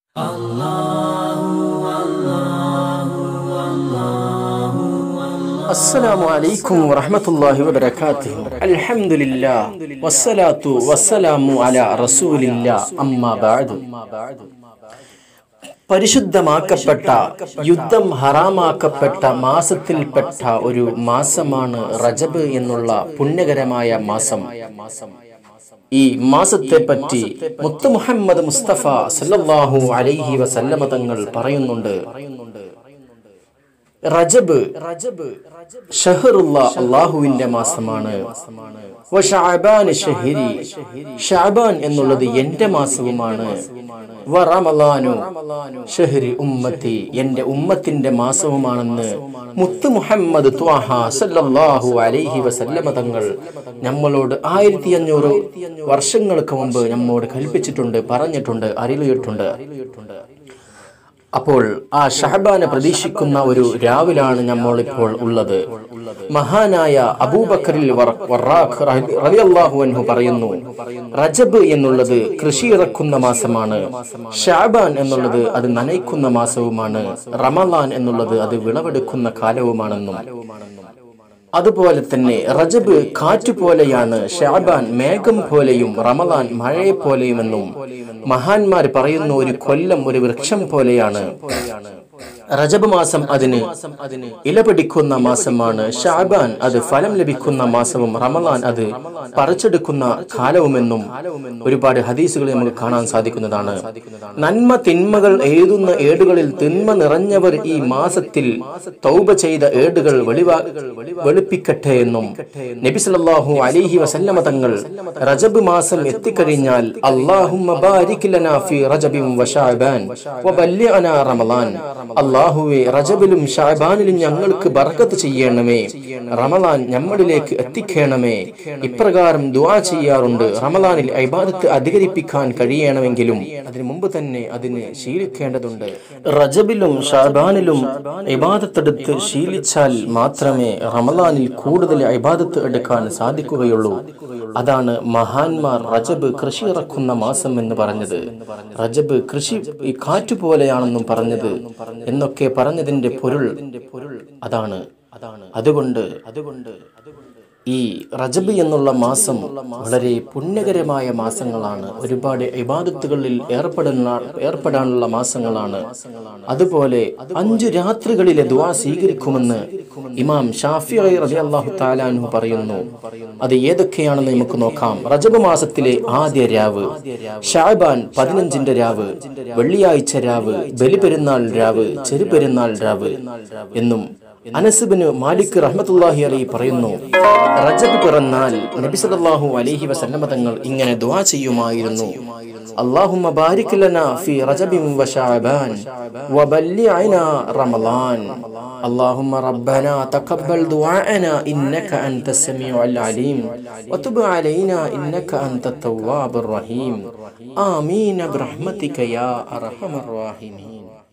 السلام عليكم ورحمة الله وبركاته الحمد لله والصلاة والسلام على رسول الله أما بعد പരിശുദ്ധമാക്കപ്പെട്ട യുദ്ധം ഹറാമാക്കപ്പെട്ട മാസത്തിൽപ്പെട്ട ഒരു മാസമാണ് റജബ് എന്നുള്ള പുണ്യകരമായ മാസം ഈ മാസത്തെ പറ്റി മുത്തു മുഹമ്മദ് മുസ്തഫ സല്ലല്ലാഹു അലൈഹി വസല്ലമ തങ്ങൾ പറയുന്നുണ്ട് റജബ് റജബ് ഷഹറുള്ള അള്ളാഹുവിന്റെ മാസമാണ് വശഅബാൻ ഷഹരി ഷഅബാൻ എന്നുള്ളത് എന്റെ മാസവുമാണ് വറമലാനു ഷഹരി ഉമ്മത്തി എന്റെ ഉമ്മത്തിന്റെ മാസവുമാണെന്ന് മുത്ത് മുഹമ്മദ് ത്വാഹ സല്ലല്ലാഹു അലൈഹി വസല്ലമ തങ്ങൾ നമ്മളോട് ആയിരത്തി അഞ്ഞൂറ് വർഷങ്ങൾക്ക് മുമ്പ് നമ്മോട് കൽപ്പിച്ചിട്ടുണ്ട് പറഞ്ഞിട്ടുണ്ട് അറിയിട്ടുണ്ട് അപ്പോൾ ആ ഷഹബാനെ പ്രതീക്ഷിക്കുന്ന ഒരു രാവിലാണ് നമ്മൾ ഇപ്പോൾ ഉള്ളത് മഹാനായ അബൂബക്കറിൽ അൻഹു പറയുന്നു റജബ് എന്നുള്ളത് കൃഷി ഇറക്കുന്ന മാസമാണ് ഷാബാൻ എന്നുള്ളത് അത് നനയ്ക്കുന്ന മാസവുമാണ് റമലാൻ എന്നുള്ളത് അത് വിളവെടുക്കുന്ന കാലവുമാണെന്നും അതുപോലെ തന്നെ റജബ് കാറ്റ് പോലെയാണ് ഷാബാൻ മേഘം പോലെയും റമലാൻ മഴയെ പോലെയുമെന്നും മഹാന്മാർ പറയുന്ന ഒരു കൊല്ലം ഒരു വൃക്ഷം പോലെയാണ് റജബ് മാസം അതിന് ഇലപിടിക്കുന്ന മാസമാണ് ഷാബാൻ അത് ഫലം ലഭിക്കുന്ന മാസവും റമലാൻ അത് പറിച്ചെടുക്കുന്ന കാലവുമെന്നും ഒരുപാട് ഹദീസുകൾ നമുക്ക് കാണാൻ സാധിക്കുന്നതാണ് നന്മ തിന്മകൾ എഴുതുന്ന ഏടുകളിൽ തിന്മ നിറഞ്ഞവർ ഈ മാസത്തിൽ തൗബ ചെയ്ത ഏടുകൾ വെളിവാ വെളുപ്പിക്കട്ടെ എന്നും നബി സല്ലല്ലാഹു അലൈഹി വസല്ലമ തങ്ങൾ റജബ് മാസം എത്തിക്കഴിഞ്ഞാൽ അല്ലാഹുമ്മ ബാരിക് ലനാ ഫീ റജബിൻ വശഅബാൻ വബല്ലിഅനാ റമളാൻ അല്ലാഹുവേ റജബിലും ഷഅബാനിലും ഞങ്ങൾക്ക് ബർക്കത്ത് ചെയ്യണമേ റമളാൻ നമ്മളിലേക്ക് എത്തിക്കണമേ ഇപ്രകാരം ദുആ ചെയ്യാറുണ്ട് റമളാനിൽ ഇബാദത്ത് അധികരിപ്പിക്കാൻ കഴിയണമെങ്കിലും അതിനു മുമ്പ് തന്നെ അതിന് ശീലിക്കേണ്ടതുണ്ട് റജബിലും ഷാബാനിലും ഇബാദത്തെടുത്ത് ശീലിച്ചാൽ മാത്രമേ റമലാനിൽ കൂടുതൽ ഇബാദത്ത് എടുക്കാൻ സാധിക്കുകയുള്ളൂ അതാണ് മഹാന്മാർ റജബ് കൃഷി ഇറക്കുന്ന മാസം എന്ന് പറഞ്ഞത് റജബ് കൃഷി ഈ കാറ്റു പോലെയാണെന്നും പറഞ്ഞത് എന്നൊക്കെ പറഞ്ഞതിന്റെ പൊരുൾ അതാണ് അതുകൊണ്ട് അതുകൊണ്ട് ഈ റജബ് എന്നുള്ള മാസം വളരെ പുണ്യകരമായ മാസങ്ങളാണ് ഒരുപാട് ഇബാദത്തുകളിൽ ഏർപ്പെടുന്ന ഏർപ്പെടാനുള്ള മാസങ്ങളാണ് അതുപോലെ അഞ്ചു രാത്രികളിലെ ദുആ സ്വീകരിക്കുമെന്ന് ഇമാം ഷാഫി റളിയല്ലാഹു താലാൻഹു പറയുന്നു അത് ഏതൊക്കെയാണെന്ന് നമുക്ക് നോക്കാം റജബ് മാസത്തിലെ ആദ്യ രാവ് ഷാബാൻ പതിനഞ്ചിന്റെ രാവ് വെള്ളിയാഴ്ച രാവ് ബലിപെരുന്നാൾ രാവ് ചെറുപെരുന്നാൾ രാവ് എന്നും അനസുബിന് മാലിക് റഹ്മത്തുല്ലാഹി അലൈ പറയുന്നു റജബ് പിറന്നാൽ നബി സല്ലല്ലാഹു അലൈഹി വസല്ലമ തങ്ങൾ ഇങ്ങനെ ദുആ ചെയ്യുമായിരുന്നു اللهم بارك لنا في رجب وشعبان وبلغنا رمضان اللهم ربنا تقبل دعاءنا إنك أنت السميع العليم وتب علينا إنك أنت التواب الرحيم آمين برحمتك يا أرحم الراحمين